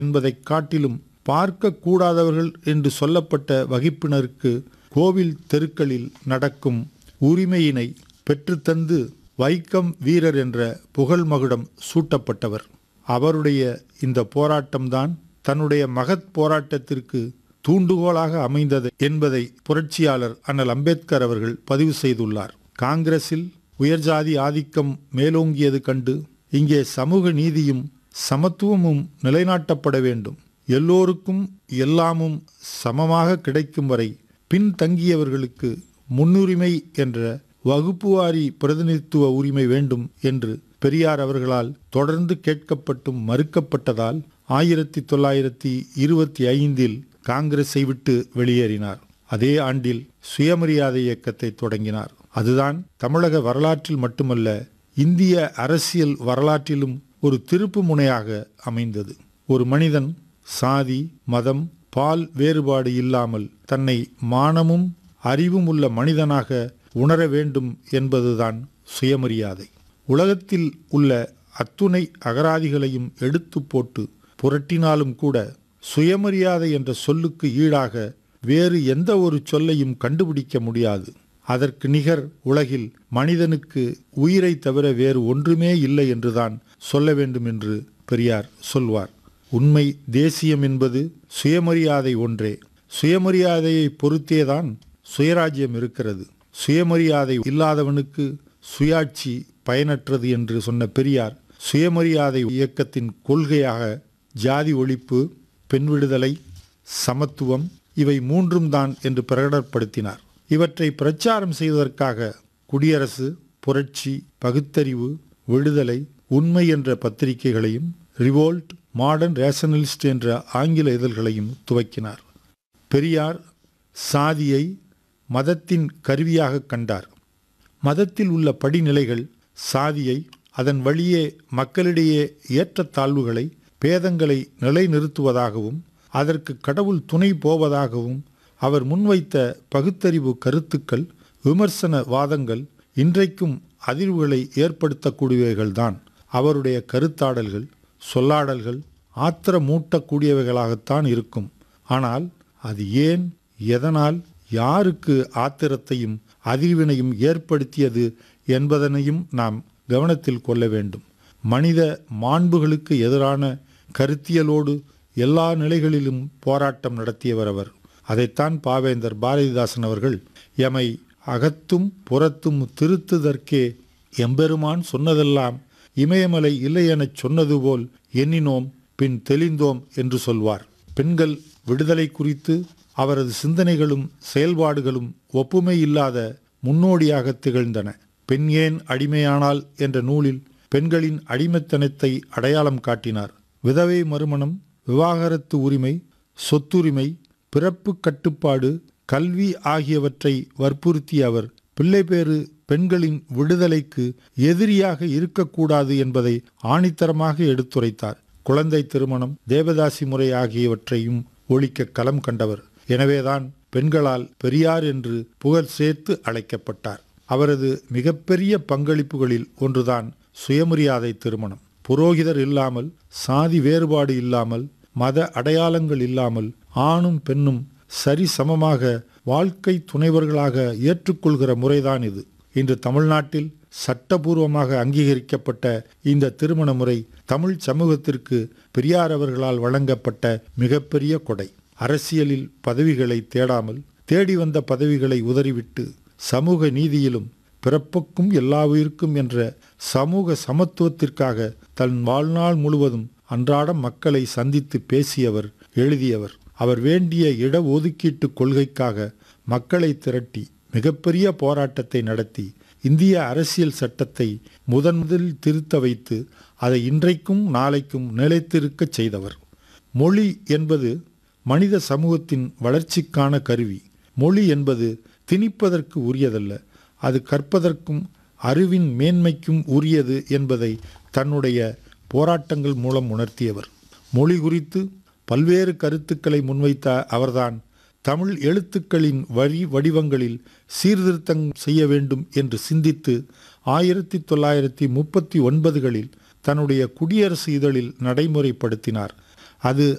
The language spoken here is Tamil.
என்பதைக் காட்டிலும் பார்க்க கூடாதவர்கள் என்று சொல்லப்பட்ட வகுப்பினருக்கு கோவில் தெருக்களில் நடக்கும் உரிமையினை பெற்றுத்தந்து வைக்கம் வீரர் என்ற புகழ் மகுடம் சூட்டப்பட்டவர் அவருடைய இந்த போராட்டம்தான் தன்னுடைய மகத் போராட்டத்திற்கு தூண்டுகோலாக அமைந்தது என்பதை புரட்சியாளர் அண்ணல் அம்பேத்கர் அவர்கள் பதிவு செய்துள்ளார் காங்கிரஸில் உயர்ஜாதி ஆதிக்கம் மேலோங்கியது கண்டு இங்கே சமூக நீதியும் சமத்துவமும் நிலைநாட்டப்பட வேண்டும் எல்லோருக்கும் எல்லாமும் சமமாக கிடைக்கும் வரை பின்தங்கியவர்களுக்கு முன்னுரிமை என்ற வகுப்புவாரி பிரதிநிதித்துவ உரிமை வேண்டும் என்று பெரியார் அவர்களால் தொடர்ந்து கேட்கப்பட்டும் மறுக்கப்பட்டதால் ஆயிரத்தி தொள்ளாயிரத்தி இருபத்தி ஐந்தில் காங்கிரஸை விட்டு வெளியேறினார் அதே ஆண்டில் சுயமரியாதை இயக்கத்தை தொடங்கினார் அதுதான் தமிழக வரலாற்றில் மட்டுமல்ல இந்திய அரசியல் வரலாற்றிலும் ஒரு திருப்பு முனையாக அமைந்தது ஒரு மனிதன் சாதி மதம் பால் வேறுபாடு இல்லாமல் தன்னை மானமும் அறிவும் உள்ள மனிதனாக உணர வேண்டும் என்பதுதான் சுயமரியாதை உலகத்தில் உள்ள அத்துணை அகராதிகளையும் எடுத்து போட்டு புரட்டினாலும் கூட சுயமரியாதை என்ற சொல்லுக்கு ஈடாக வேறு எந்த ஒரு சொல்லையும் கண்டுபிடிக்க முடியாது அதற்கு நிகர் உலகில் மனிதனுக்கு உயிரை தவிர வேறு ஒன்றுமே இல்லை என்றுதான் சொல்ல வேண்டும் என்று பெரியார் சொல்வார் உண்மை தேசியம் என்பது சுயமரியாதை ஒன்றே சுயமரியாதையை பொறுத்தேதான் சுயராஜ்யம் இருக்கிறது சுயமரியாதை இல்லாதவனுக்கு சுயாட்சி பயனற்றது என்று சொன்ன பெரியார் சுயமரியாதை இயக்கத்தின் கொள்கையாக ஜாதி ஒழிப்பு பெண் விடுதலை சமத்துவம் இவை மூன்றும் தான் என்று பிரகடனப்படுத்தினார் இவற்றை பிரச்சாரம் செய்வதற்காக குடியரசு புரட்சி பகுத்தறிவு விடுதலை உண்மை என்ற பத்திரிகைகளையும் ரிவோல்ட் மாடர்ன் ரேஷனலிஸ்ட் என்ற ஆங்கில இதழ்களையும் துவக்கினார் பெரியார் சாதியை மதத்தின் கருவியாக கண்டார் மதத்தில் உள்ள படிநிலைகள் சாதியை அதன் வழியே மக்களிடையே ஏற்றத்தாழ்வுகளை பேதங்களை நிலைநிறுத்துவதாகவும் அதற்கு கடவுள் துணை போவதாகவும் அவர் முன்வைத்த பகுத்தறிவு கருத்துக்கள் விமர்சன வாதங்கள் இன்றைக்கும் அதிர்வுகளை ஏற்படுத்தக்கூடியவைகள்தான் அவருடைய கருத்தாடல்கள் சொல்லாடல்கள் ஆத்திரமூட்டக்கூடியவைகளாகத்தான் இருக்கும் ஆனால் அது ஏன் எதனால் யாருக்கு ஆத்திரத்தையும் அதிர்வினையும் ஏற்படுத்தியது என்பதனையும் நாம் கவனத்தில் கொள்ள வேண்டும் மனித மாண்புகளுக்கு எதிரான கருத்தியலோடு எல்லா நிலைகளிலும் போராட்டம் நடத்தியவர் அவர் அதைத்தான் பாவேந்தர் பாரதிதாசன் அவர்கள் எமை அகத்தும் புறத்தும் திருத்துதற்கே எம்பெருமான் சொன்னதெல்லாம் இமயமலை இல்லை எனச் சொன்னது போல் எண்ணினோம் பின் தெளிந்தோம் என்று சொல்வார் பெண்கள் விடுதலை குறித்து அவரது சிந்தனைகளும் செயல்பாடுகளும் ஒப்புமை இல்லாத முன்னோடியாக திகழ்ந்தன பெண் ஏன் அடிமையானால் என்ற நூலில் பெண்களின் அடிமைத்தனத்தை அடையாளம் காட்டினார் விதவை மறுமணம் விவாகரத்து உரிமை சொத்துரிமை பிறப்பு கட்டுப்பாடு கல்வி ஆகியவற்றை வற்புறுத்திய அவர் பிள்ளைபேறு பெண்களின் விடுதலைக்கு எதிரியாக இருக்கக்கூடாது என்பதை ஆணித்தரமாக எடுத்துரைத்தார் குழந்தை திருமணம் தேவதாசி முறை ஆகியவற்றையும் ஒழிக்க களம் கண்டவர் எனவேதான் பெண்களால் பெரியார் என்று புகழ் சேர்த்து அழைக்கப்பட்டார் அவரது மிகப்பெரிய பங்களிப்புகளில் ஒன்றுதான் சுயமரியாதை திருமணம் புரோகிதர் இல்லாமல் சாதி வேறுபாடு இல்லாமல் மத அடையாளங்கள் இல்லாமல் ஆணும் பெண்ணும் சரி சமமாக வாழ்க்கை துணைவர்களாக ஏற்றுக்கொள்கிற முறைதான் இது இன்று தமிழ்நாட்டில் சட்டபூர்வமாக அங்கீகரிக்கப்பட்ட இந்த திருமண முறை தமிழ் சமூகத்திற்கு பெரியார் அவர்களால் வழங்கப்பட்ட மிகப்பெரிய கொடை அரசியலில் பதவிகளை தேடாமல் தேடி வந்த பதவிகளை உதறிவிட்டு சமூக நீதியிலும் பிறப்புக்கும் எல்லா உயிருக்கும் என்ற சமூக சமத்துவத்திற்காக தன் வாழ்நாள் முழுவதும் அன்றாடம் மக்களை சந்தித்து பேசியவர் எழுதியவர் அவர் வேண்டிய இட ஒதுக்கீட்டு கொள்கைக்காக மக்களை திரட்டி மிகப்பெரிய போராட்டத்தை நடத்தி இந்திய அரசியல் சட்டத்தை முதன் முதலில் திருத்த வைத்து அதை இன்றைக்கும் நாளைக்கும் நிலைத்திருக்கச் செய்தவர் மொழி என்பது மனித சமூகத்தின் வளர்ச்சிக்கான கருவி மொழி என்பது திணிப்பதற்கு உரியதல்ல அது கற்பதற்கும் அறிவின் மேன்மைக்கும் உரியது என்பதை தன்னுடைய போராட்டங்கள் மூலம் உணர்த்தியவர் மொழி குறித்து பல்வேறு கருத்துக்களை முன்வைத்த அவர்தான் தமிழ் எழுத்துக்களின் வரி வடிவங்களில் சீர்திருத்தம் செய்ய வேண்டும் என்று சிந்தித்து ஆயிரத்தி தொள்ளாயிரத்தி முப்பத்தி ஒன்பதுகளில் தன்னுடைய குடியரசு இதழில் நடைமுறைப்படுத்தினார் அது